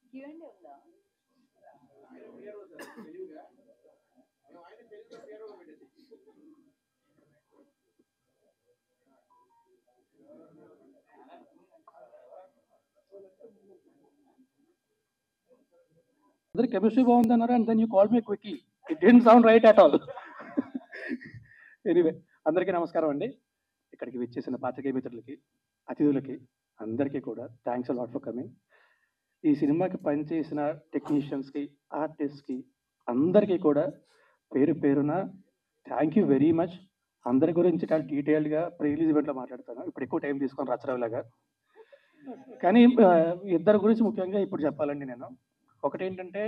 అందరి కెమిస్ట్రీ బాగుంది అన్నారు and then you call me quickly it dent sound right at all anyway అందరికీ నమస్కారం అండి ఇక్కడికి విచ్చేసిన పాత్రికేయ మిత్రులకి అతిథులకి అందరికీ కూడా థ్యాంక్స్ లాట్ ఫర్ కమింగ్ ఈ సినిమాకి పనిచేసిన టెక్నీషియన్స్కి ఆర్టిస్ట్కి అందరికీ కూడా పేరు పేరున థ్యాంక్ యూ వెరీ మచ్ అందరి గురించి చాలా డీటెయిల్డ్గా ప్రీ రిలీజ్ ఈవెంట్లో మాట్లాడతాను ఇప్పుడు ఎక్కువ టైం తీసుకొని రచరవిలాగా కానీ ఆ, ఇద్దరి గురించి ముఖ్యంగా ఇప్పుడు చెప్పాలండి నేను ఒకటి ఏంటంటే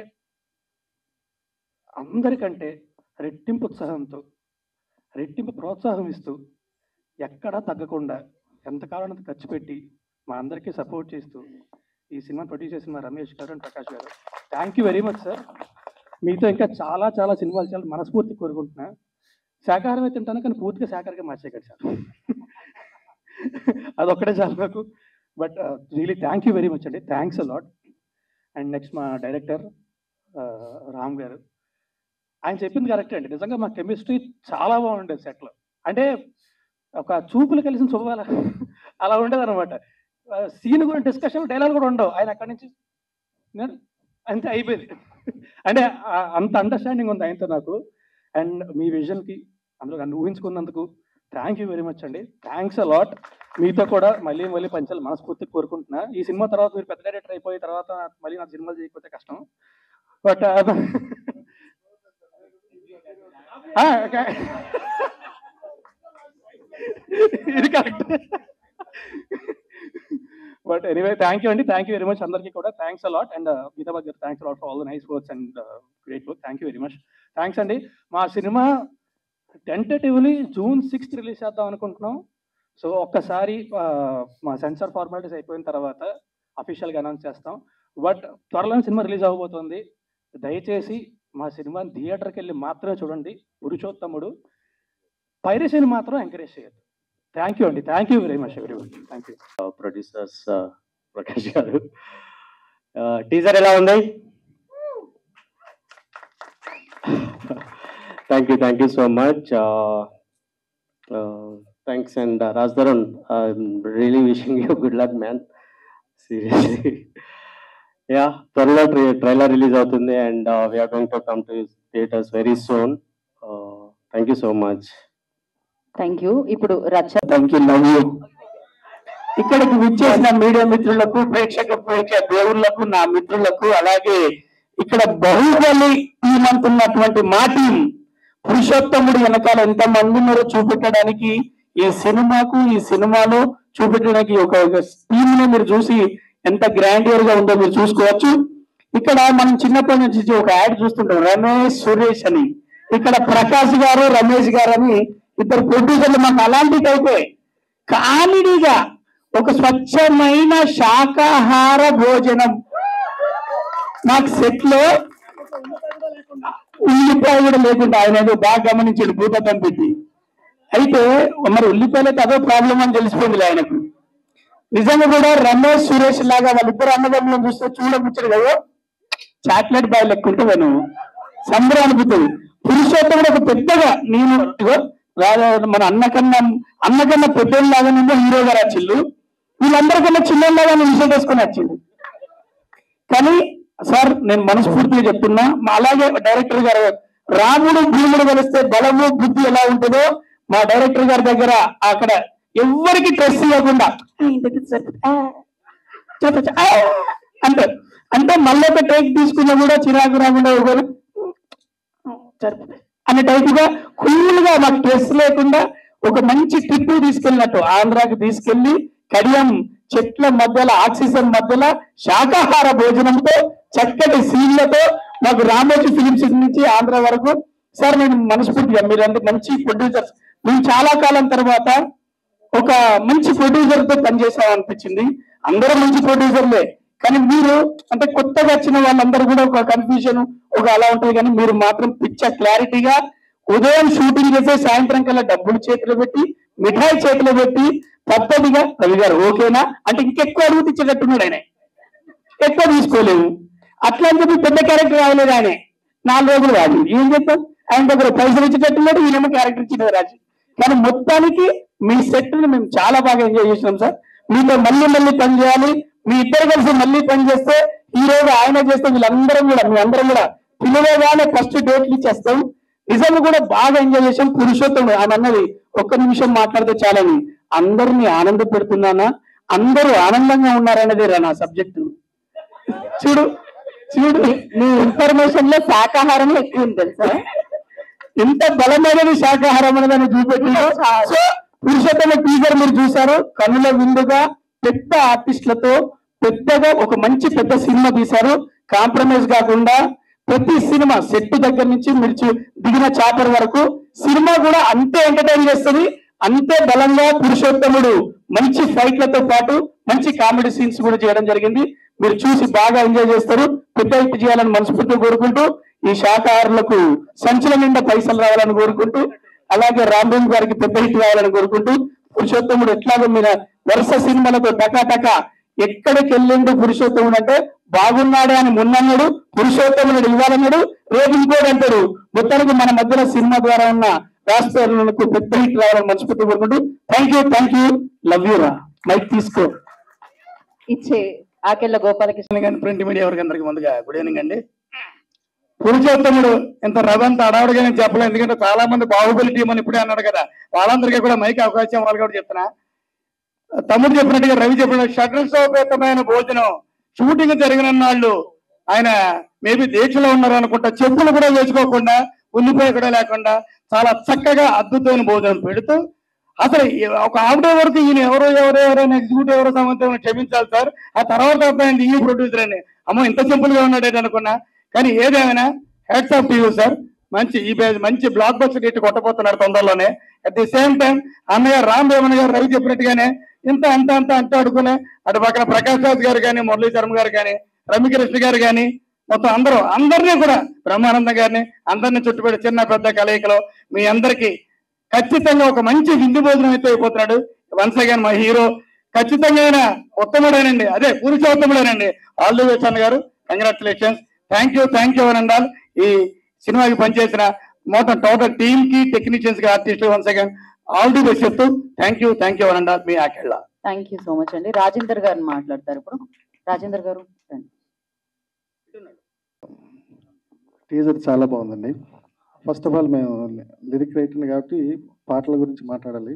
అందరికంటే రెట్టింపు ఉత్సాహంతో రెట్టింపు ప్రోత్సాహం ఇస్తూ ఎక్కడా తగ్గకుండా ఎంతకాలం అంత ఖర్చు పెట్టి మా అందరికీ సపోర్ట్ చేస్తూ ఈ సినిమా ప్రొడ్యూస్ చేసిన మా రమేష్ గారు అండ్ ప్రకాష్ గారు thank you very much sir మీతో ఇంకా చాలా చాలా సినిమాలు చాలా మనస్ఫూర్తి కోరుకుంటున్నా శాకాహారమే తింటాను కానీ పూర్తిగా శాకాహారంగా మార్చేయకండి సార్ అదొక్కటే చాలు నాకు but really thank you very much అండి థ్యాంక్స్ అలాట్ అండ్ నెక్స్ట్ మా డైరెక్టర్ రామ్ గారు ఆయన చెప్పింది కరెక్ట్ అండి నిజంగా మా కెమిస్ట్రీ చాలా బాగుండేది సెట్లో అంటే ఒక చూపులు కలిసిన శుభాల అలా ఉండేది అనమాట సీన్ కూడా డిస్కషన్ డైలాగ్ కూడా ఉండవు ఆయన అక్కడి నుంచి నేను అంతే అయిపోయింది అంటే ఆ- అంత అండర్స్టాండింగ్ ఉంది ఆయనతో నాకు అండ్ మీ విజన్కి అందులో నన్ను ఊహించుకున్నందుకు థ్యాంక్ యూ వెరీ మచ్ అండి థ్యాంక్స్ అ లాట్ మీతో కూడా మళ్ళీ మళ్ళీ పంచాలి మనస్ఫూర్తి కోరుకుంటున్నా ఈ సినిమా తర్వాత మీరు పెద్ద డైరెక్టర్ అయిపోయిన తర్వాత మళ్ళీ నా సినిమాలు చేయకపోతే కష్టం బట్ ఇది correct but anyway thank you అండి థ్యాంక్ యూ వెరీ మచ్ అందరికీ కూడా థ్యాంక్స్ అలాట్ అండ్ గీతా గారు thanks a lot for all the nice works and great work thank you very much thanks అండి మా cinema tentatively June sixth release చేద్దాం అనుకుంటున్నాం so ఒక్కసారి ఆ, మా సెన్సార్ ఫార్మాలిటీస్ అయిపోయిన తర్వాత అఫీషియల్గా అనౌన్స్ చేస్తాం బట్ త్వరలోనే సినిమా రిలీజ్ అవ్వబోతోంది దయచేసి మా సినిమాని థియేటర్కి వెళ్ళి మాత్రమే చూడండి పురుషోత్తముడు పైరసీని మాత్రం ఎంకరేజ్ చేయొద్దు థ్యాంక్ యూ అండి థ్యాంక్ యూ వెరీ మచ్ ఎవరి థ్యాంక్ యూ ప్రొడ్యూసర్స్ ప్రకాష్ గారు టీజర్ ఎలా ఉంది thank you thank you so much thanks and Raj Tarun really wishing you good luck man seriously yeah త్వరలో ట్రైలర్ రిలీజ్ అవుతుంది and we are going to come to theatres very soon thank you so much thank you ఇప్పుడు రచ్చ thank you love you ఇక్కడికి విచ్చేసిన media మిత్రులకు ప్రేక్షక ప్రేక్షక దేవుళ్లకు నా మిత్రులకు అలాగే ఇక్కడ బాహుబలి టీం అంటున్నటువంటి మా టీం పురుషోత్తముడు వెనకాల ఎంత మంది ఉన్నారో చూపెట్టడానికి ఈ సినిమాకు ఈ సినిమాలో చూపెట్టడానికి ఒక టీమ్ ని మీరు చూసి ఎంత గ్రాండియర్ గా ఉందో మీరు చూసుకోవచ్చు ఇక్కడ మనం చిన్నప్పటి నుంచి ఒక యాడ్ చూస్తుంటాం రమేష్ సురేష్ అని ఇక్కడ ప్రకాష్ గారు రమేష్ గారు అని ఇద్దరు ప్రొడ్యూసర్లు మాకు అలాంటి టైపే కామెడీగా ఒక స్వచ్ఛమైన శాకాహార భోజనం నాకు సెట్ లో ఉల్లిపాయ కూడా లేకుండా ఆయన ఏదో బాగా గమనించాడు భూతత్వం పెట్టి అయితే మరి ఉల్లిపాయలతో అదో ప్రాబ్లం అని తెలిసిపోయింది ఆయనకు నిజంగా కూడా రమేష్ సురేష్ లాగా వాళ్ళిద్దరు అన్నదమ్ములను చూస్తే చూడముచ్చాడు కదా చాక్లెట్ బాయ్ లెక్క ఉంటుంది నువ్వు సంబరం అనిపిస్తుంది పురుషోత్తముడు ఒక పెద్దగా నేను ఇగో రా- మన అన్నకన్నా అన్నకన్నా పెద్దలాగా నుండి హీరో గారు వచ్చిండు వీళ్ళందరికన్నా చిన్నలాగా నేను విషయం వేసుకొని వచ్చిండు కానీ సార్ నేను మనస్ఫూర్తిగా చెప్తున్నా మా అలాగే డైరెక్టర్ గారు రాముడు భీముడు కలిస్తే బలము బుద్ధి ఎలా ఉంటుందో మా డైరెక్టర్ గారి దగ్గర అక్కడ ఎవ్వరికి స్ట్రెస్ ఇవ్వకుండా "ఆ, ఇంతకి సరిపోతుంది. ఆ, చెప్పచ్చు. ఆ" అంటారు అంటే మళ్ళీ ఒక టేక్ తీసుకున్నా కూడా చిరాకు రాకుండా ఒకరు సరిపోతుంది అనే టైప్ గా కూల్ గా మాకు స్ట్రెస్ లేకుండా ఒక మంచి ట్రిప్ తీసుకెళ్ళినట్టు ఆంధ్రాకి తీసుకెళ్లి కడియం చెట్ల మధ్యలో ఆక్సిజన్ మధ్యలో శాకాహార భోజనంతో చక్కటి సీన్లతో మాకు రామోజీ ఫిలిమ్స్ నుంచి ఆంధ్ర వరకు సార్ నేను మనస్ఫూర్తిగా మీరందరూ మంచి ప్రొడ్యూసర్స్ మేము చాలా కాలం తర్వాత ఒక మంచి ప్రొడ్యూసర్ తో పనిచేసాం అనిపించింది అందరూ మంచి ప్రొడ్యూసర్లే కానీ మీరు అంటే కొత్తగా వచ్చిన వాళ్ళందరూ కూడా ఒక కన్ఫ్యూజన్ ఒక అలా ఉంటుంది కానీ మీరు మాత్రం పిచ్చ క్లారిటీగా ఉదయం షూటింగ్ చేసే సాయంత్రం కల్లా డబ్బులు చేతిలో పెట్టి మిఠాయి చేతిలో పెట్టి పద్ధతిగా రవి గారు ఓకేనా అంటే ఇంకెక్కువ అడుగుతిచ్చేటట్టున్నాడు ఆయన ఎక్కువ తీసుకోలేము అట్లా అని చెప్పి పెద్ద క్యారెక్టర్ రాయలేదు ఆయన నాలుగు రోజులు రాజు ఏం చెప్తాం ఆయన దగ్గర పైసలు ఇచ్చేటట్టున్నాడు ఈయనేమో క్యారెక్టర్ ఇచ్చిన రాజు కానీ మొత్తానికి మీ సెట్ ని మేము చాలా బాగా ఎంజాయ్ చేసినాం సార్ మీతో మళ్ళీ మళ్ళీ పని చేయాలి మీ ఇద్దరు కలిసి మళ్ళీ పని చేస్తే ఈ రోజు ఆయన చేస్తే వీళ్ళందరం కూడా మీ అందరం కూడా పిల్లలేగానే ఫస్ట్ డేట్లు ఇచ్చేస్తాం నిజంగా కూడా బాగా ఎంజాయ్ చేసాం పురుషోత్తముడు ఆయన అన్నది ఒక్క నిమిషం మాట్లాడితే చాలని అందరినీ ఆనంద పెడుతున్నానా అందరూ ఆనందంగా ఉన్నారనేది రా నా సబ్జెక్టు చూడు చూడు మీ ఇన్ఫర్మేషన్ లో శాకాహారం ఎక్కువ ఉంది తెలుసా ఎంత బలమైనది శాకాహారం అనేదాన్ని చూపెట్టిందో సో పురుషోత్తమ టీజర్ మీరు చూసారు కనుల విందుగా పెద్ద ఆర్టిస్టులతో పెద్దగా ఒక మంచి పెద్ద సినిమా తీశారు కాంప్రమైజ్ కాకుండా ప్రతి సినిమా సెట్ దగ్గర నుంచి మీరు చూ- దిగిన చాపర్ వరకు సినిమా కూడా అంతే ఎంటర్టైన్ చేస్తుంది అంతే బలంగా పురుషోత్తముడు మంచి ఫైట్లతో పాటు మంచి కామెడీ సీన్స్ కూడా చేయడం జరిగింది మీరు చూసి బాగా ఎంజాయ్ చేస్తారు పెద్ద హిట్ చేయాలని మనస్ఫూర్తిగా కోరుకుంటూ ఈ శాఖాహారులకు సంచుల నిండా పైసలు రావాలని కోరుకుంటూ అలాగే రాంబోన్ గారికి పెద్ద హిట్ రావాలని కోరుకుంటూ పురుషోత్తముడు ఎట్లాగో మీరు వరుస సినిమాలతో టకా టకా ఎక్కడికి వెళ్ళిండు పురుషోత్తముడు అంటే బాగున్నాడే అని మొన్నన్నాడు పురుషోత్తముడు ఇవ్వాలన్నాడు రేపు ఇంకోటి అంటాడు మొత్తానికి మన మధ్యలో సినిమా ద్వారా ఉన్న రాష్ట్రాలకు పెద్ద హిట్ రావాలని మనస్ఫూర్తి కోరుకుంటూ thank you thank you love you రా మైక్ తీసుకో ఇచ్చే ఆకెళ్ళ గోపాలకృష్ణ కానీ ప్రింట్ మీడియా ఎవరికి అందరికి ముందుగా గుడ్ ఈవినింగ్ అండి పురుషోత్తముడు ఇంత రవంత అడావుడిగా నేను చెప్పలేదు ఎందుకంటే చాలా మంది బాహుబలి టీం అని ఇప్పుడే అన్నాడు కదా వాళ్ళందరికీ కూడా మైక్ అవకాశం వాళ్ళు కూడా చెప్తున్నా తమ్ముడు చెప్పినట్టుగా రవి చెప్పినట్టు షటర్ సోపేతమైన భోజనం షూటింగ్ జరిగిన నాళ్ళు ఆయన మేబీ దీక్షలో ఉన్నారు అనుకుంటా చెప్పులు కూడా వేసుకోకుండా ఉల్లిపాయ కూడా లేకుండా చాలా చక్కగా అద్భుతమైన భోజనం పెడుతూ అసలు ఈ- ఒక ఆవిడ వరకు ఈయన ఎవరో ఎవరో ఎవరో ఎగ్జిక్యూటివ్ ఎవరో సంబంధం క్షమించాలి సార్ ఆ తర్వాత అర్థమైంది ఈ ప్రొడ్యూసర్ అని అమ్మో ఇంత సింపుల్ గా ఉన్నాడు అనుకున్నా కానీ ఏదేమైనా హెడ్స్ ఆఫ్ టీవీ సార్ మంచి ఈ పేజ్ మంచి బ్లాక్ బస్టర్ హిట్ కొట్టబోతున్నారు తొందరలోనే అట్ ది సేమ్ టైం అన్నయ్య రామ్ రేవణ్ గారు రవి చెప్పినట్టుగానే ఇంత అంత అంత అంత అడుగునే అటు పక్కన ప్రకాష్ రాజ్ గారు కానీ మురళీ శర్మ గారు కానీ రమ్యకృష్ణ గారు కానీ మొత్తం అందరూ అందరినీ కూడా బ్రహ్మానందం గారిని అందరినీ చుట్టుపెట్టి చిన్న పెద్ద కలయికలో మీ అందరికీ ఖచ్చితంగా ఒక మంచి విందు భోజనం అయితే అయిపోతున్నాడు వన్స్ అగైన్ మా హీరో ఖచ్చితంగా ఆయన ఉత్తముడేనండి అదే పురుషోత్తముడేనండి ఆల్ ది వేస్ అన్న గారు congratulations thank you thank you అని ఉండాలి ఈ సినిమాకి పనిచేసిన మొత్తం టోటల్ టీమ్ కి టెక్నీషియన్స్ కి artist once again all the best చెప్తూ థ్యాంక్ యూ థ్యాంక్ యూ అని ఉండాలి మీ Akella thank you so much అండి రాజేందర్ గారు మాట్లాడతారు ఇప్పుడు రాజేందర్ గారు రండి. టీజర్ చాలా బాగుందండి ఫస్ట్ ఆఫ్ ఆల్ మేము లిరిక్ రైటర్ కాబట్టి పాటల గురించి మాట్లాడాలి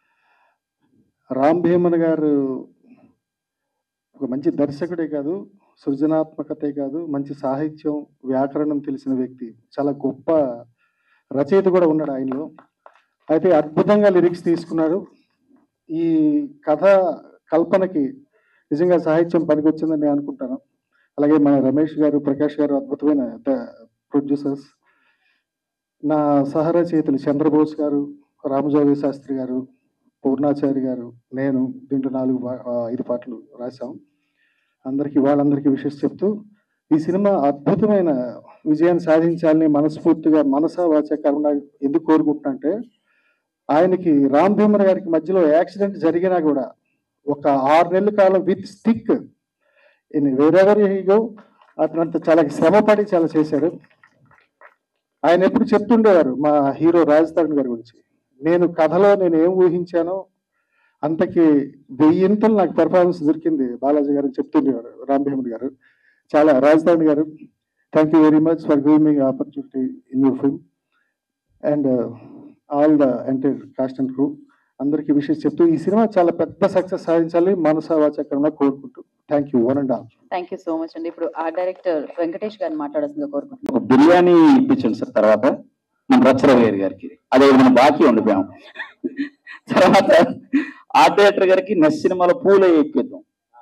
రామ్ భీమన్ గారు ఒక మంచి దర్శకుడే కాదు సృజనాత్మకతే కాదు మంచి సాహిత్యం వ్యాకరణం తెలిసిన వ్యక్తి చాలా గొప్ప రచయిత కూడా ఉన్నాడు ఆయనలో అయితే అద్భుతంగా లిరిక్స్ తీసుకున్నాడు ఈ కథ కల్పనకి నిజంగా సాహిత్యం పనికొచ్చిందని నేను అనుకుంటాను అలాగే మన రమేష్ గారు ప్రకాష్ గారు అద్భుతమైన ప్రొడ్యూసర్స్ నా సహరచయితలు చంద్రబోస్ గారు రామజోగి శాస్త్రి గారు పూర్ణాచారి గారు నేను దీంట్లో నాలుగు పా- ఆ, ఐదు పాటలు రాశాం అందరికీ వాళ్ళందరికీ విషయం చెప్తూ ఈ సినిమా అద్భుతమైన విజయాన్ని సాధించాలని మనస్ఫూర్తిగా మనస వాచ కర్మ ఎందుకు కోరుకుంటున్నా అంటే ఆయనకి రామ్ భీమర్ గారికి మధ్యలో యాక్సిడెంట్ జరిగినా కూడా ఒక ఆరు నెలల కాలం విత్ స్టిక్ వేరెవర్ హీగో అతనంత చాలా శ్రమపడి చాలా చేశాడు ఆయన ఎప్పుడు చెప్తుండేవారు మా హీరో రాజ్ తరుణ్ గారి గురించి నేను కథలో నేను ఏం ఊహించానో అంతకి వెయ్యింతలు నాకు పెర్ఫార్మెన్స్ దొరికింది బాలాజీ గారు అని చెప్తుండేవారు రామ్ భీముడు గారు చాలా రాజ్ తరుణ్ గారు thank you very much for giving me opportunity in your film and all the entire cast and crew అందరికీ విషయం చెప్తూ ఈ సినిమా చాలా పెద్ద సక్సెస్ సాధించాలి మనసా వాచకరంగా కోరుకుంటూ thank you one and all thank you so much అండి ఇప్పుడు ఆ డైరెక్టర్ వెంకటేష్ గారిని మాట్లాడాల్సిందిగా కోరుకుంటున్నాను ఒక బిర్యానీ ఇప్పించండి సార్ తర్వాత మన రచ్చరవయ్య గారికి అదే మనం బాకీ ఉండిపోయాం తర్వాత ఆర్ట్ డైరెక్టర్ గారికి నెక్స్ట్ సినిమాలో పూలే ఇప్పిద్దాం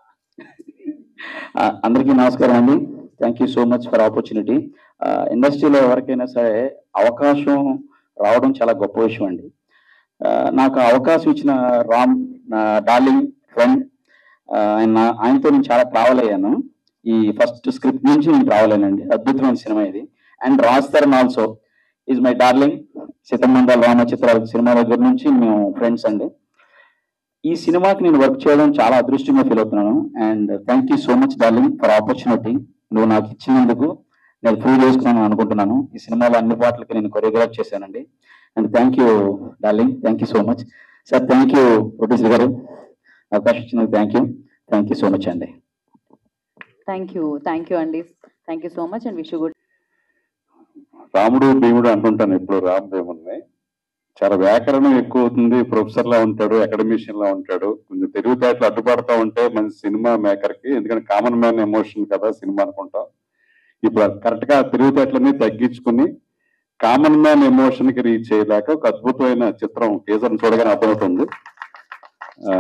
ఆ, అందరికీ నమస్కారం అండి thank you so much for opportunity ఇండస్ట్రీలో ఎవరికైనా సరే అవకాశం రావడం చాలా గొప్ప విషయం అండి ఆ, నాకు ఆ అవకాశం ఇచ్చిన రామ్ నా డార్లింగ్ ఫ్రెండ్ ఆయన ఆయనతో నేను చాలా ట్రావెల్ అయ్యాను ఈ ఫస్ట్ స్క్రిప్ట్ నుంచి నేను ట్రావెల్ అయ్యానండి అద్భుతమైన సినిమా ఇది and Raj Tarun also is my darling సీతమ్మండల్ రామ చిత్రాల సినిమా దగ్గర నుంచి మేము ఫ్రెండ్స్ అండి ఈ సినిమాకి నేను వర్క్ చేయడం చాలా అదృష్టంగా ఫీల్ అవుతున్నాను and thank you so much darling for opportunity నువ్వు నాకు ఇచ్చినందుకు నేను ప్రూవ్ చేసుకున్నాను అనుకుంటున్నాను ఈ సినిమాలో అన్ని పాటలకి నేను కొరియోగ్రాఫ్ చేశానండి and thank you darling thank you so much sir thank you producer గారు అవకాశం ఇచ్చినందుకు thank you thank you so much అండి థ్యాంక్ యూ థ్యాంక్ యూ అండి thank you so much and wish good Ramudu Bheemudu అంటుంటాను ఇప్పుడు రామ్ భీముడిని చాలా వ్యాకరణం ఎక్కువ అవుతుంది ప్రొఫెసర్ లా ఉంటాడు అకాడమిషియన్ లా ఉంటాడు కొంచెం తెలివితేటలు అడ్డుపడతా ఉంటే మంచి సినిమా మేకర్ కి ఎందుకంటే కామన్ మ్యాన్ ఎమోషన్ కదా సినిమా అనుకుంటాం ఇప్పుడు కరెక్ట్ గా ఆ తెలివితేటలన్నీ తగ్గించుకుని కామన్ మ్యాన్ ఎమోషన్ కి రీచ్ అయ్యేలాక ఒక అద్భుతమైన చిత్రం టీజర్ చూడగానే అర్థమవుతుంది ఆ,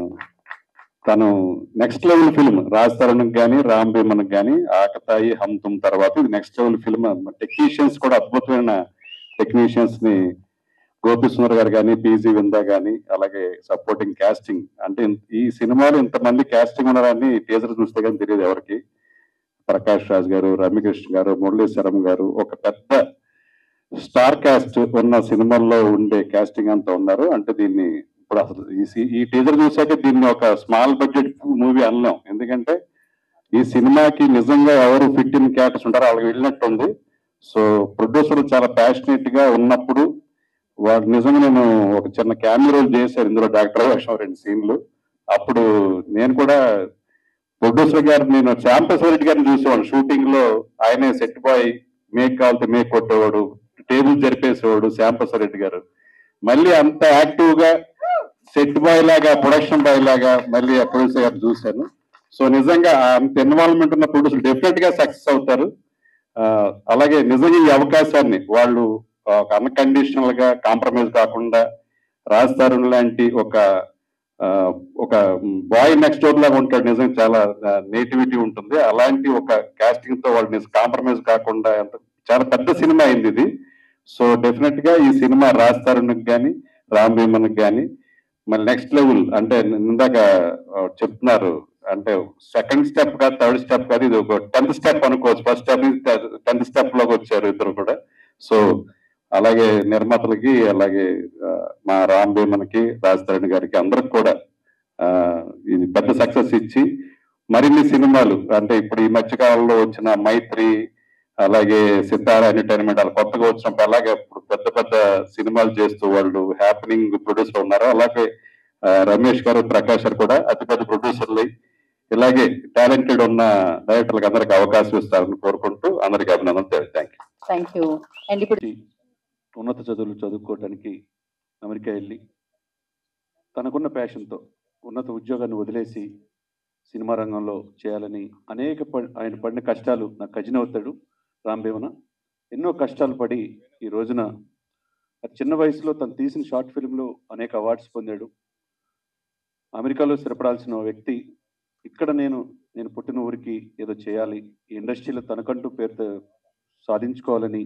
తను నెక్స్ట్ లెవెల్ ఫిల్మ్ రాజ్ తరుణ్కి కానీ రామ్ భీమన్కి కానీ ఆకతాయి హమ్ తుమ్ తర్వాత ఇది నెక్స్ట్ లెవెల్ ఫిల్మ్ టెక్నీషియన్స్ కూడా అద్భుతమైన టెక్నీషియన్స్ ని గోపి సుందర్ గారు కానీ పీజీ విందా కానీ అలాగే సపోర్టింగ్ కాస్టింగ్ అంటే ఇన్- ఈ సినిమాలో ఇంతమంది కాస్టింగ్ ఉన్నారని టీజర్ చూస్తే కానీ తెలియదు ఎవరికి ప్రకాష్ రాజ్ గారు రమ్యకృష్ణ గారు మురళీశ్వరం గారు ఒక పెద్ద స్టార్ కాస్ట్ ఉన్న సినిమాల్లో ఉండే కాస్టింగ్ అంతా ఉన్నారు అంటే దీన్ని ఇప్పుడు అసలు ఈ సి- ఈ టీజర్ చూసాక దీన్ని ఒక స్మాల్ బడ్జెట్ మూవీ అనలేం ఎందుకంటే ఈ సినిమాకి నిజంగా ఎవరు ఫిట్ ఇన్ క్యారెక్టర్స్ ఉంటారో వాళ్ళకి వెళ్ళినట్టుంది సో ప్రొడ్యూసర్ చాలా ప్యాషనెట్ గా ఉన్నప్పుడు వాడు నిజంగా నేను ఒక చిన్న క్యామియో రోల్ చేశారు ఇందులో డాక్టర్ వేషం రెండు సీన్లు అప్పుడు నేను కూడా ప్రొడ్యూసర్ గారు నేను శాంపస్ రెడ్డి గారిని చూసేవాడు షూటింగ్ లో ఆయనే సెట్ బాయ్ మేక్ కావాలితే మేక్ కొట్టేవాడు టేబుల్ జరిపేసేవాడు శాంపస్ రెడ్డి గారు మళ్ళీ అంత యాక్టివ్ గా సెట్ బాయ్ లాగా ప్రొడక్షన్ బాయ్ లాగా మళ్ళీ ఆ ప్రొడ్యూసర్ గారు చూశాను సో నిజంగా ఆ అంత ఇన్వాల్వ్మెంట్ ఉన్న ప్రొడ్యూసర్ డెఫినెట్ గా సక్సెస్ అవుతారు ఆ, అలాగే నిజంగా ఈ అవకాశాన్ని వాళ్ళు ఒక అన్కండిషనల్ గా కాంప్రమైజ్ కాకుండా రాజ్ లాంటి ఒక ఆ, ఒక బాయ్ నెక్స్ట్ డోర్ లాగా ఉంటాడు నిజంగా చాలా నేటివిటీ ఉంటుంది అలాంటి ఒక కాస్టింగ్ తో వాళ్ళు కాంప్రమైజ్ కాకుండా ఎంత- చాలా పెద్ద సినిమా అయింది ఇది సో డెఫినెట్ గా ఈ సినిమా రాజ్ తరుణ్కి కానీ రామ్ భీమన్కి కానీ మళ్ళీ నెక్స్ట్ లెవెల్ అంటే ఇందాక ఆ, చెప్తున్నారు అంటే సెకండ్ స్టెప్ కాదు థర్డ్ స్టెప్ కాదు ఇది ఒక టెన్త్ స్టెప్ అనుకోవచ్చు ఫస్ట్ స్టెప్ టెన్త్ స్టెప్ లోకి వచ్చారు ఇద్దరు కూడా సో అలాగే నిర్మాతలకి అలాగే ఆ, మా రామ్ భీమన్కి రాజధరణి గారికి అందరికి కూడా ఆ, ఇది పెద్ద సక్సెస్ ఇచ్చి మరిన్ని సినిమాలు అంటే ఇప్పుడు ఈ మధ్య కాలంలో వచ్చిన మైత్రి అలాగే సితారా ఎంటర్టైన్మెంట్ అలా కొత్తగా వచ్చినప్పుడు అలాగే ఇప్పుడు పెద్ద పెద్ద సినిమాలు చేస్తూ వాళ్ళు హ్యాపెనింగ్ ప్రొడ్యూసర్ ఉన్నారు అలాగే ఆ, రమేష్ గారు ప్రకాష్ గారు కూడా అతిపెద్ద ప్రొడ్యూసర్లు ఇలాగే టాలెంటెడ్ ఉన్న డైరెక్టర్లకు అందరికి అవకాశం ఇస్తారని కోరుకుంటూ అందరికి అభినందనలు thank you thank you and ఇప్పుడు ఉన్నత చదువులు చదువుకోవడానికి అమెరికా వెళ్ళి తనకున్న ప్యాషన్తో ఉన్నత ఉద్యోగాన్ని వదిలేసి సినిమా రంగంలో చేయాలని అనేక ప- ఆయన పడిన కష్టాలు నాకు కజిన్ అవుతాడు రాంభీమన ఎన్నో కష్టాలు పడి ఈ రోజున అతి చిన్న వయసులో తను తీసిన షార్ట్ ఫిల్మ్లో అనేక అవార్డ్స్ పొందాడు అమెరికాలో స్థిరపడాల్సిన వ్యక్తి ఇక్కడ నేను నేను పుట్టిన ఊరికి ఏదో చేయాలి ఈ ఇండస్ట్రీలో తనకంటూ పేరుతో సాధించుకోవాలని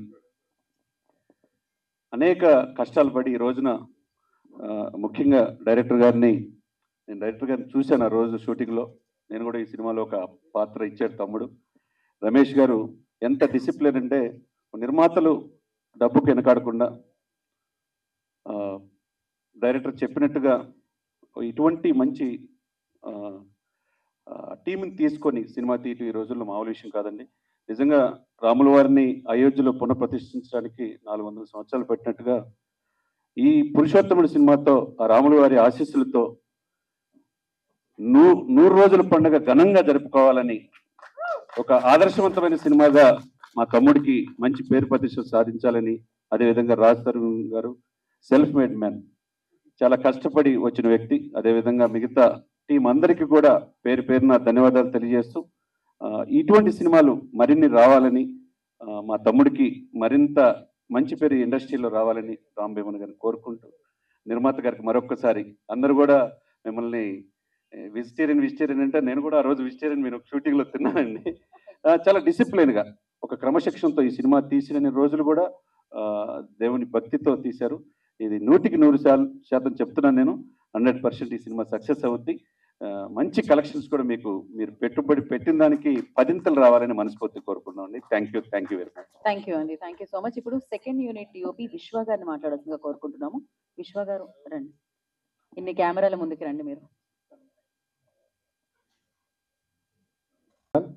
అనేక కష్టాలు పడి ఈ రోజున ఆ, ముఖ్యంగా డైరెక్టర్ గారిని నేను డైరెక్టర్ గారిని చూశాను ఆ రోజు షూటింగ్లో నేను కూడా ఈ సినిమాలో ఒక పాత్ర ఇచ్చాడు తమ్ముడు రమేష్ గారు ఎంత డిసిప్లిన్ అంటే నిర్మాతలు డబ్బుకు వెనకాడకుండా ఆ, డైరెక్టర్ చెప్పినట్టుగా ఇటువంటి మంచి ఆ, ఆ, టీంని తీసుకొని సినిమా తీయటం ఈ రోజుల్లో మామూలు విషయం కాదండి నిజంగా రాముల వారిని అయోధ్యలో పునఃప్రతిష్ఠించడానికి నాలుగు వందల సంవత్సరాలు పెట్టినట్టుగా ఈ పురుషోత్తముడి సినిమాతో ఆ రాముల వారి ఆశీస్సులతో నూ నూరు రోజుల పండుగ ఘనంగా జరుపుకోవాలని ఒక ఆదర్శవంతమైన సినిమాగా మా తమ్ముడికి మంచి పేరు ప్రతిష్ట సాధించాలని అదేవిధంగా రాజ్ తరుణ్ గారు సెల్ఫ్ మేడ్ మ్యాన్ చాలా కష్టపడి వచ్చిన వ్యక్తి అదేవిధంగా మిగతా టీం అందరికీ కూడా పేరు పేరున ధన్యవాదాలు తెలియజేస్తూ ఆ, ఇటువంటి సినిమాలు మరిన్ని రావాలని ఆ, మా తమ్ముడికి మరింత మంచి పేరు ఈ ఇండస్ట్రీలో రావాలని రామ్ భీమన్ గారిని కోరుకుంటూ నిర్మాత గారికి మరొక్కసారి అందరూ కూడా మిమ్మల్ని వెజిటేరియన్ వెజిటేరియన్ అంటే నేను కూడా ఆ రోజు వెజిటేరియన్ మీరు షూటింగ్ లో తిన్నానండి ఆ, చాలా డిసిప్లిన్ గా ఒక క్రమశిక్షణతో ఈ సినిమా తీసిన రోజులు కూడా ఆ, దేవుని భక్తితో తీశారు ఇది నూటికి నూరు శాతం శాతం చెప్తున్నాను నేను హండ్రెడ్ పర్సెంట్ ఈ సినిమా సక్సెస్ అవుద్ది ఆ, మంచి కలెక్షన్స్ కూడా మీకు మీరు పెట్టుబడి పెట్టిన దానికి పదింతలు రావాలని మనస్ఫూర్తి కోరుకున్నాం అండి thank you thank you very much thank you అండి థ్యాంక్ యూ సో మచ్ ఇప్పుడు సెకండ్ యూనిట్ టీఓపి విశ్వ గారిని మాట్లాడాల్సిందిగా కోరుకుంటున్నాము విశ్వ గారు రండి ఇన్ని కెమెరాల ముందుకు రండి మీరు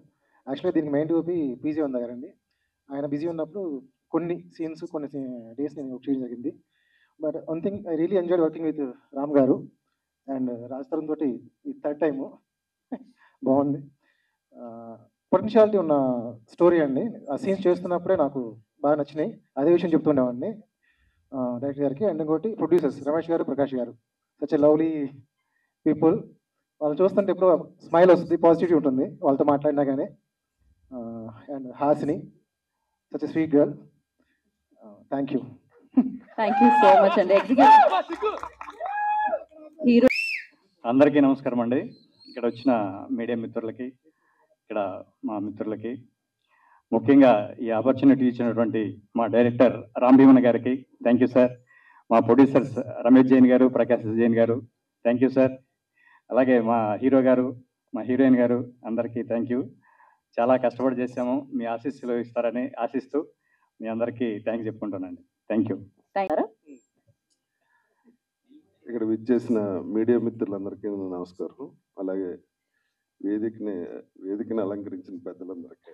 యాక్చువల్లీ దీనికి మెయిన్ టూపీ పీజీ ఉంది గారండి ఆయన బిజీ ఉన్నప్పుడు కొన్ని సీన్స్ కొన్ని డేస్ నేను చేయడం జరిగింది but one thing I really enjoy working with Ram గారు అండ్ రాజ్ తరుణ్ తోటి ఈ థర్డ్ టైము బాగుంది పొటెన్షియాలిటీ ఉన్న స్టోరీ అండి ఆ సీన్స్ చేస్తున్నప్పుడే నాకు బాగా నచ్చినాయి అదే విషయం చెప్తుండేవాడిని డైరెక్టర్ గారికి అండ్ ఇంకోటి ప్రొడ్యూసర్స్ రమేష్ గారు ప్రకాష్ గారు సచ్ ఎ లవ్లీ పీపుల్ వాళ్ళు చూస్తుంటే ఎప్పుడు స్మైల్ వస్తుంది పాజిటివిటీ ఉంటుంది వాళ్ళతో మాట్లాడినా కానీ and Hasini such a sweet girl thank you thank you so much అండి ఎగ్జిక్యూటివ్ హీరో అందరికీ నమస్కారం అండి ఇక్కడ వచ్చిన మీడియా మిత్రులకి ఇక్కడ మా మిత్రులకి ముఖ్యంగా ఈ ఆపర్చునిటీ ఇచ్చినటువంటి మా డైరెక్టర్ రామ్ భీమన్ గారికి థ్యాంక్ యూ సార్ మా ప్రొడ్యూసర్స్ రమేష్ జైన్ గారు ప్రకాష్ జైన్ గారు థ్యాంక్ యూ సార్ అలాగే మా హీరో గారు మా హీరోయిన్ గారు అందరికీ థ్యాంక్ యూ చాలా కష్టపడి చేశాము మీ ఆశీస్సులు ఇస్తారని ఆశిస్తూ మీ అందరికీ థ్యాంక్స్ చెప్పుకుంటున్నానండి థ్యాంక్ యూ థ్యాంక్ ఇక్కడ విచ్చేసిన మీడియా మిత్రులందరికీ నా నమస్కారం అలాగే వేదికని వేదికని అలంకరించిన పెద్దలందరికీ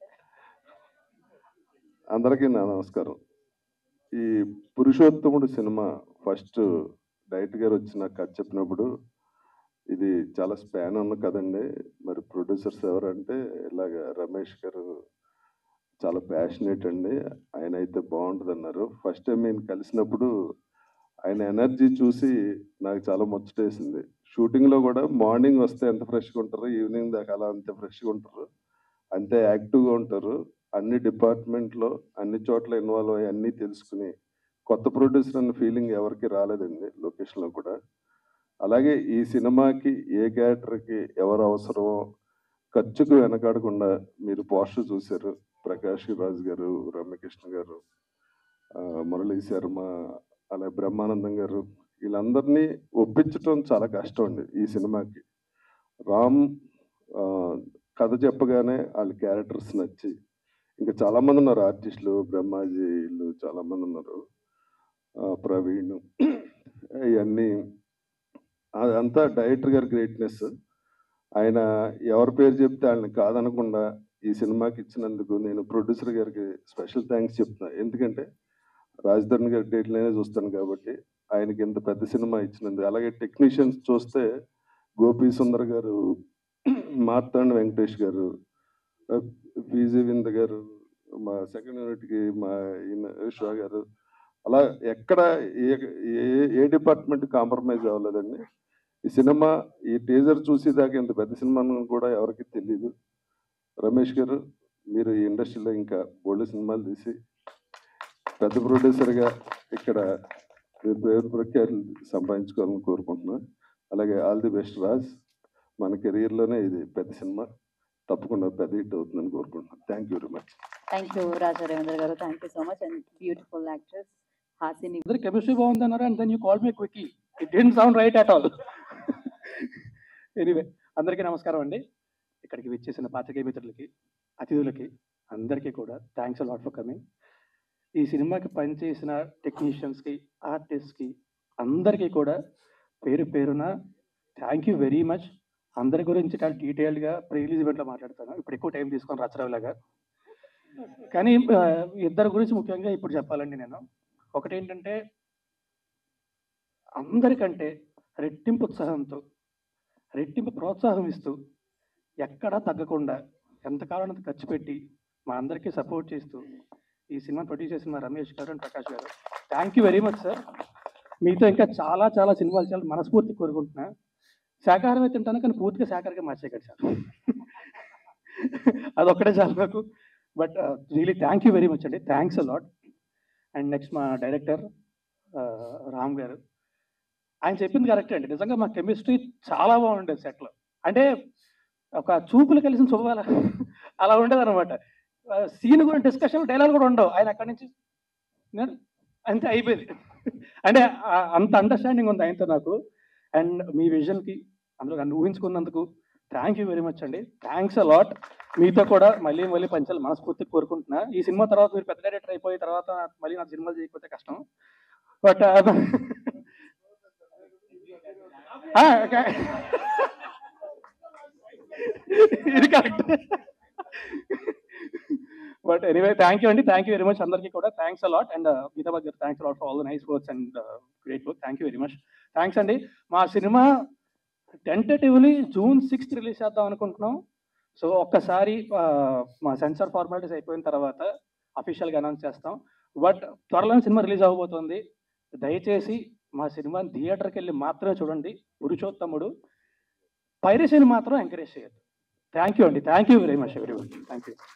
అందరికీ నా నమస్కారం ఈ పురుషోత్తముడు సినిమా ఫస్ట్ డైరెక్టర్ గారు వచ్చి నాకు కథ చెప్పినప్పుడు ఇది చాలా స్పాన్ ఉన్న కదండి మరి ప్రొడ్యూసర్స్ ఎవరంటే ఇలాగ రమేష్ గారు చాలా ప్యాషనేట్ అండి ఆయన అయితే బాగుంటుంది అన్నారు ఫస్ట్ టైం నేను కలిసినప్పుడు ఆయన ఎనర్జీ చూసి నాకు చాలా ముచ్చటేసింది షూటింగ్లో కూడా మార్నింగ్ వస్తే ఎంత ఫ్రెష్గా ఉంటారు ఈవినింగ్ దాకా అలా అంతే ఫ్రెష్గా ఉంటారు అంతే యాక్టివ్గా ఉంటారు అన్ని డిపార్ట్మెంట్లో అన్ని చోట్ల ఇన్వాల్వ్ అయ్యి అన్నీ తెలుసుకుని కొత్త ప్రొడ్యూసర్ అన్న ఫీలింగ్ ఎవరికి రాలేదండి లొకేషన్లో కూడా అలాగే ఈ సినిమాకి ఏ క్యారెక్టర్కి ఎవరు అవసరమో ఖర్చుకు వెనకాడకుండా మీరు పోస్టర్ చూశారు ప్రకాష్ రాజ్ గారు రమ్యకృష్ణ గారు ఆ, మురళీ శర్మ అలాగే బ్రహ్మానందం గారు వీళ్ళందరినీ ఒప్పించటం చాలా కష్టం అండి ఈ సినిమాకి రామ్ ఆ, కథ చెప్పగానే వాళ్ళ క్యారెక్టర్స్ నచ్చి ఇంకా చాలా మంది ఉన్నారు ఆర్టిస్టులు బ్రహ్మాజీ వీళ్ళు చాలా మంది ఉన్నారు ఆ, ప్రవీణ్ ఇవన్నీ అదంతా డైరెక్టర్ గారి గ్రేట్నెస్ ఆయన ఎవరి పేరు చెప్తే ఆయన్ని కాదనకుండా ఈ సినిమాకి ఇచ్చినందుకు నేను ప్రొడ్యూసర్ గారికి స్పెషల్ థ్యాంక్స్ చెప్తున్నా ఎందుకంటే రాజధాని గారి డేట్లనే చూస్తాను కాబట్టి ఆయనకి ఇంత పెద్ద సినిమా ఇచ్చినందుకు అలాగే టెక్నీషియన్స్ చూస్తే గోపి సుందర్ గారు మార్తాండ్ వెంకటేష్ గారు పీజీ వింద గారు మా సెకండ్ యూనిట్కి మా ఈయన షా గారు అలా ఎక్కడ ఏ ఏ- ఏ డిపార్ట్మెంట్ కాంప్రమైజ్ అవ్వలేదండి ఈ సినిమా ఈ టీజర్ చూసేదాకా ఇంత పెద్ద సినిమా అని కూడా ఎవరికి తెలియదు రమేష్ గారు మీరు ఈ ఇండస్ట్రీలో ఇంకా బోల్డ్ సినిమాలు తీసి పెద్ద ప్రొడ్యూసర్గా ఇక్కడ మీ పేరు ప్రఖ్యాతులు సంపాదించుకోవాలని కోరుకుంటున్నాను అలాగే ఆల్ ది బెస్ట్ రాజ్ మన కెరీర్లోనే ఇది పెద్ద సినిమా తప్పకుండా పెద్ద హిట్ అవుతుందని కోరుకుంటున్నాను thank you very much thank you Raja Ravindra గారు thank you so much and beautiful actress Hasini అందరు కెమిస్ట్రీ బాగుంది అన్నారు and then you call me quickly it dent sound right at all anyway అందరికీ నమస్కారం అండి ఇక్కడికి విచ్చేసిన పాత్రికేయ మిత్రులకి అతిథులకి అందరికీ కూడా థ్యాంక్స్ లాట్ ఫర్ కమింగ్ ఈ సినిమాకి పనిచేసిన టెక్నీషియన్స్కి ఆర్టిస్ట్కి అందరికీ కూడా పేరు పేరున థ్యాంక్ యూ వెరీ మచ్ అందరి గురించి చాలా డీటెయిల్డ్గా ప్రీ రిలీజ్ ఈవెంట్లో మాట్లాడతాను ఇప్పుడు ఎక్కువ టైం తీసుకొని రచరవిలాగా కానీ ఆ, ఇద్దరి గురించి ముఖ్యంగా ఇప్పుడు చెప్పాలండి నేను ఒకటేంటంటే అందరికంటే రెట్టింపు ఉత్సాహంతో రెట్టింపు ప్రోత్సాహం ఇస్తూ ఎక్కడా తగ్గకుండా ఎంతకాలం అంత ఖర్చు పెట్టి మా అందరికీ సపోర్ట్ చేస్తూ ఈ సినిమా ప్రొడ్యూస్ చేసిన మా రమేష్ గారు అండ్ ప్రకాష్ గారు thank you very much sir మీతో ఇంకా చాలా చాలా సినిమాలు చాలా మనస్ఫూర్తి కోరుకుంటున్నా శాకాహారమే తింటాను కానీ పూర్తిగా శాకాహారంగా మార్చేయకండి సార్ అదొక్కటే చాలు నాకు but really thank you very much అండి థ్యాంక్స్ అలాట్ అండ్ నెక్స్ట్ మా డైరెక్టర్ రామ్ గారు ఆయన చెప్పింది కరెక్ట్ అండి నిజంగా మా కెమిస్ట్రీ చాలా బాగుండేది సెట్లో అంటే ఒక చూపులు కలిసిన శుభాల అలా ఉండేది అనమాట సీన్ కూడా డిస్కషన్ డైలాగ్ కూడా ఉండవు ఆయన అక్కడి నుంచి నేను అంతే అయిపోయింది అంటే ఆ- అంత అండర్స్టాండింగ్ ఉంది ఆయనతో నాకు అండ్ మీ విజన్కి అందులో నన్ను ఊహించుకున్నందుకు థ్యాంక్ యూ వెరీ మచ్ అండి థ్యాంక్స్ అలాట్ మీతో కూడా మళ్ళీ మళ్ళీ పంచాలి మనస్ఫూర్తి కోరుకుంటున్నా ఈ సినిమా తర్వాత మీరు పెద్ద డైరెక్టర్ అయిపోయిన తర్వాత మళ్ళీ నా సినిమాలు చేయకపోతే కష్టం బట్ ఇది correct but anyway thank you అండి థ్యాంక్ యూ వెరీ మచ్ అందరికీ కూడా థ్యాంక్స్ అలాట్ అండ్ గీతాబాద్ గారు thanks a lot for all the nice works and great work thank you very much thanks అండి మా cinema tentatively June sixth release చేద్దాం అనుకుంటున్నాం so ఒక్కసారి ఆ, మా సెన్సార్ ఫార్మాలిటీస్ అయిపోయిన తర్వాత అఫీషియల్గా అనౌన్స్ చేస్తాం బట్ త్వరలో సినిమా రిలీజ్ అవ్వబోతోంది దయచేసి మా సినిమాని థియేటర్కి వెళ్ళి మాత్రమే చూడండి పురుషోత్తముడు పైరసీని మాత్రం ఎంకరేజ్ చేయొద్దు థ్యాంక్ యూ అండి థ్యాంక్ యూ వెరీ మచ్ ఎవరి థ్యాంక్ యూ